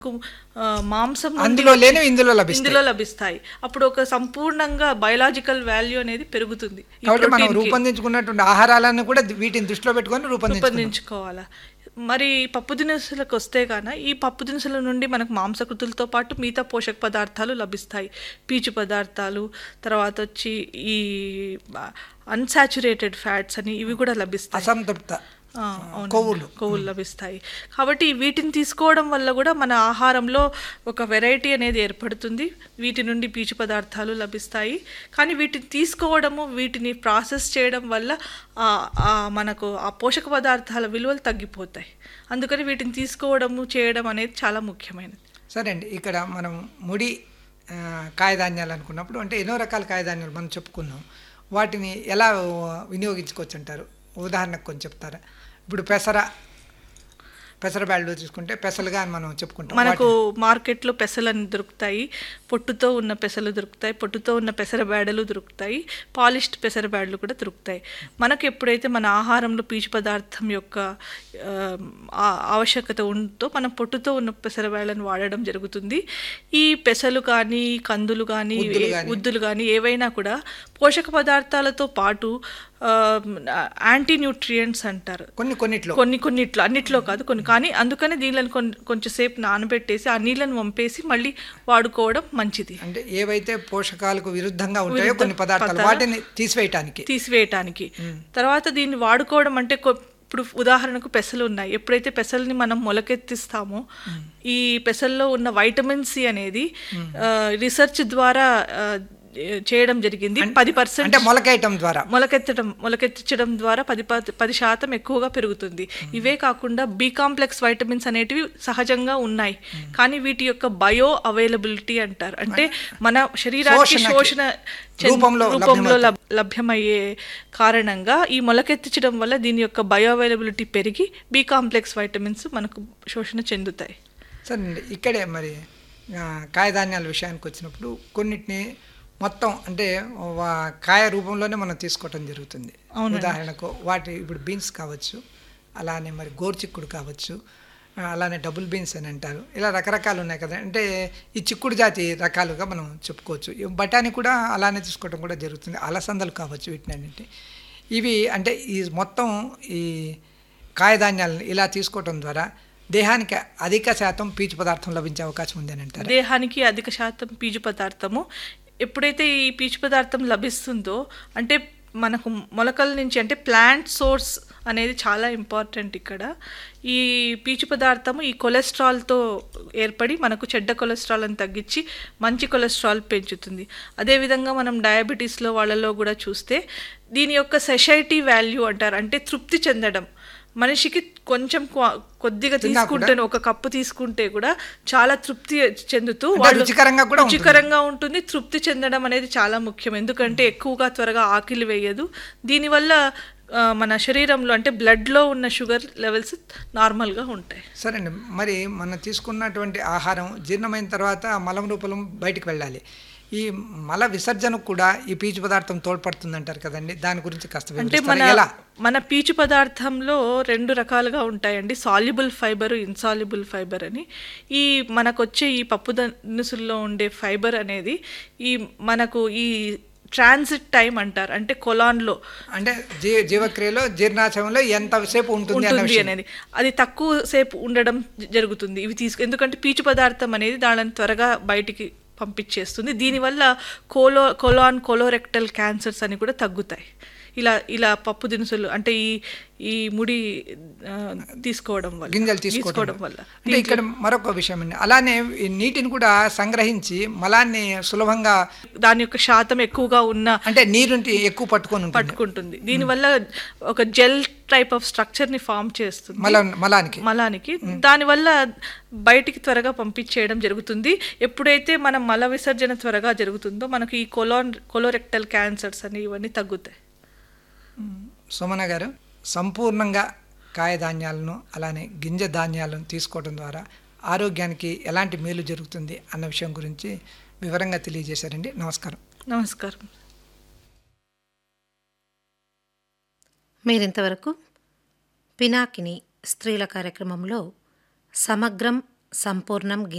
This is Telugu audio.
ఆ, మాంసం నుండి అందులో లేనివి ఇందులో లభిస్తాయి ఇందులో లభిస్తాయి అప్పుడు ఒక సంపూర్ణంగా బయలాజికల్ వాల్యూ అనేది పెరుగుతుంది ఈ కాబట్టి మనం ప్రోటీన్కి. రూపొందించుకున్నటువంటి ఆహారాలను కూడా వీటిని దృష్టిలో పెట్టుకొని రూపొందించుకున్నాం రూపొందించుకోవాలా మరి పప్పు దినుసులకు వస్తే గాన ఈ పప్పు దినుసుల నుండి మనకు మాంసకృతులతో పాటు మిగతా పోషక పదార్థాలు లభిస్తాయి పీచు పదార్థాలు తర్వాత వచ్చి ఈ అన్సాచురేటెడ్ ఫ్యాట్స్ అని ఇవి కూడా లభిస్తాయి అసంతృప్త ఆ, అవునండి. కొవ్వులు. కొవ్వులు లభిస్తాయి కాబట్టి వీటిని తీసుకోవడం వల్ల కూడా మన ఆహారంలో ఒక వెరైటీ అనేది ఏర్పడుతుంది వీటి నుండి పీచు పదార్థాలు లభిస్తాయి కానీ వీటిని తీసుకోవడము వీటిని ప్రాసెస్ చేయడం వల్ల ఆ- ఆ మనకు ఆ పోషక పదార్థాల విలువలు తగ్గిపోతాయి అందుకని వీటిని తీసుకోవడము చేయడం అనేది చాలా ముఖ్యమైనది సరే అండి ఇక్కడ మనం ముడి ఆ, కాయధాన్యాలు అనుకున్నప్పుడు అంటే ఎన్నో రకాల కాయధాన్యాలు మనం చెప్పుకున్నాం వాటిని ఎలా వినియోగించుకోవచ్చు అంటారు ఉదాహరణకు కొంచెం చెప్తారా ఇప్పుడు పెసర పెసర బ్యాళ్ళు తీసుకుంటే పెసలుగా అని మనం చెప్పుకుంటాం మనకు మార్కెట్లో పెసలని దొరుకుతాయి పొట్టుతో ఉన్న పెసలు దొరుకుతాయి పొట్టుతో ఉన్న పెసర బేడలు దొరుకుతాయి పాలిష్డ్ పెసర బేడలు కూడా దొరుకుతాయి మనకు ఎప్పుడైతే మన ఆహారంలో పీచు పదార్థం యొక్క ఆ, ఆ- ఆవశ్యకత ఉందో మనం పొట్టుతో ఉన్న పెసర బేడలను వాడడం జరుగుతుంది ఈ పెసలు కానీ కందులు కానీ ఉద్దులు ఏ- గానీ. ఉద్దులు కానీ ఏవైనా కూడా పోషక పదార్థాలతో పాటు యాంటీ న్యూట్రియంట్స్ అంటారు కొన్ని కొన్నిట్లో కొన్ని కొన్నిట్లో అన్నిట్లో కాదు కొన్ని కానీ అందుకనే దీనిలను కొన్ కొంచెం సేపు నానబెట్టేసి ఆ నీళ్ళని వంపేసి మళ్ళీ వాడుకోవడం మంచిది అంటే ఏవైతే పోషకాలకు విరుద్ధంగా ఉంటాయో విరుద్ధ కొన్ని పదార్థాలు పదార్థాలు వాటిని తీసివేయటానికి తీసివేయటానికి తర్వాత దీన్ని వాడుకోవడం అంటే కొ- ఇప్పుడు ఉదాహరణకు పెసలు ఉన్నాయి ఎప్పుడైతే పెసల్ని మనం మొలకెత్తిస్తామో ఈ పెసల్లో ఉన్న వైటమిన్ సి అనేది ఆ, రీసెర్చ్ ద్వారా ఆ, చేయడం జరిగింది పది పర్సెంట్ అంటే మొలకేయటం ద్వారా మొలకెత్తడం మొలకెత్తించడం ద్వారా పది పది పది శాతం ఎక్కువగా పెరుగుతుంది ఇవే కాకుండా బి కాంప్లెక్స్ వైటమిన్స్ అనేటివి సహజంగా ఉన్నాయి కానీ వీటి యొక్క బయో అవైలబిలిటీ అంటారు అంటే మన శరీరానికి శోషణకి, శోషణ చెంద- రూపంలో రూపంలో లబ్- లభ్యమయ్యే కారణంగా ఈ మొలకెత్తించడం వల్ల దీని యొక్క బయో అవైలబిలిటీ పెరిగి బి కాంప్లెక్స్ వైటమిన్స్ మనకు శోషణ చెందుతాయి సరే అండి ఇక్కడే మరి ఆ, కాయధాన్యాల విషయానికి వచ్చినప్పుడు కొన్నిటిని మొత్తం అంటే వా- కాయ రూపంలోనే మనం తీసుకోవటం జరుగుతుంది ఉదాహరణకు వాటి ఇప్పుడు బీన్స్ కావచ్చు అలానే మరి గోరుచిక్కుడు కావచ్చు ఆ, అలానే డబుల్ బీన్స్ అని అంటారు ఇలా రకరకాలు ఉన్నాయి కదా అంటే ఈ చిక్కుడు జాతి రకాలుగా మనం చెప్పుకోవచ్చు ఈ బఠానీ కూడా అలానే తీసుకోవడం కూడా జరుగుతుంది అలసందలు కావచ్చు వీటిని అన్నింటి ఇవి అంటే ఈ మొత్తం ఈ కాయధాన్యాలను ఇలా తీసుకోవటం ద్వారా దేహానికి అధిక శాతం పీచు పదార్థం లభించే అవకాశం ఉంది అని అంటారు దేహానికి అధిక శాతం పీచు పదార్థము ఎప్పుడైతే ఈ పీచు పదార్థం లభిస్తుందో అంటే మనకు మొలకల నుంచి అంటే ప్లాంట్ సోర్స్ అనేది చాలా ఇంపార్టెంట్ ఇక్కడ ఈ పీచు పదార్థము ఈ కొలెస్ట్రాల్తో ఏర్పడి మనకు చెడ్డ కొలెస్ట్రాల్ అని తగ్గించి మంచి కొలెస్ట్రాల్ పెంచుతుంది అదేవిధంగా మనం డయాబెటీస్లో వాళ్ళలో కూడా చూస్తే దీని యొక్క సెషైటీ వాల్యూ అంటారు అంటే తృప్తి చెందడం మనిషికి కొంచెం క్వా- కొద్దిగా తిన్నా కూడా? తీసుకుంటే ఒక కప్పు తీసుకుంటే కూడా చాలా తృప్తి చెందుతూ అంటే వాళ్ళు రుచికరంగా కూడా ఉంటుంది. రుచికరంగా ఉంటుంది తృప్తి చెందడం అనేది చాలా ముఖ్యం ఎందుకంటే ఎక్కువగా త్వరగా ఆకలి వేయదు దీనివల్ల ఆ, మన శరీరంలో అంటే బ్లడ్లో ఉన్న షుగర్ లెవెల్స్ నార్మల్గా ఉంటాయి సరే అండి మరి మనం తీసుకున్నటువంటి ఆహారం జీర్ణమైన తర్వాత ఆ మలం రూపం బయటికి వెళ్ళాలి ఈ మల విసర్జనకు కూడా ఈ పీచు పదార్థం తోడ్పడుతుంది అంటారు కదండి దాని గురించి కాస్త అంటే వివరిస్తారా? మన ఎలా మన పీచు పదార్థంలో రెండు రకాలుగా ఉంటాయండి సాల్యుబుల్ ఫైబర్ ఇన్సాల్యుబుల్ ఫైబర్ అని ఈ మనకు వచ్చే ఈ పప్పు దినుసుల్లో ఉండే ఫైబర్ అనేది ఈ మనకు ఈ ట్రాన్సిట్ టైం అంటారు అంటే కొలాన్లో అంటే జీ జీవక్రియలో జీర్ణాశయంలో ఎంతసేపు ఉంటుంది అన్న ఉంటుంది విషయం అనేది అది తక్కువ సేపు ఉండడం జ- జరుగుతుంది ఇవి తీసుకు ఎందుకంటే పీచు పదార్థం అనేది దానిని త్వరగా బయటికి పంపించేస్తుంది దీనివల్ల కోలో కొలాన్ కొలోరెక్టల్ క్యాన్సర్స్ అని కూడా తగ్గుతాయి ఇలా ఇలా పప్పు దినుసులు అంటే ఈ ఈ ముడి ఆ, తీసుకోవడం వల్ల గింజలు తీసుకోవడం వల్ల అంటే ఇక్కడ మరొక విషయం అండి అలానే ఈ నీటిని కూడా సంగ్రహించి మలాన్ని సులభంగా దాని యొక్క శాతం ఎక్కువగా ఉన్న అంటే నీరుని ఎక్కువ పట్టుకొని ఉంటుంది పట్టుకుంటుంది దీనివల్ల ఒక జెల్ టైప్ ఆఫ్ స్ట్రక్చర్ ని ఫామ్ చేస్తుంది మల మలానికి మలానికి దానివల్ల బయటికి త్వరగా పంపించేయడం జరుగుతుంది ఎప్పుడైతే మనం మల విసర్జన త్వరగా జరుగుతుందో మనకి ఈ కొలాన్ కొలోరెక్టల్ క్యాన్సర్స్ అని ఇవన్నీ తగ్గుతాయి సుమన గారు సంపూర్ణంగా కాయధాన్యాలను అలానే గింజ ధాన్యాలను తీసుకోవడం ద్వారా ఆరోగ్యానికి ఎలాంటి మేలు జరుగుతుంది అన్న విషయం గురించి వివరంగా తెలియజేశారండి నమస్కారం నమస్కారం మీరింతవరకు పినాకిని స్త్రీల కార్యక్రమంలో సమగ్రం సంపూర్ణం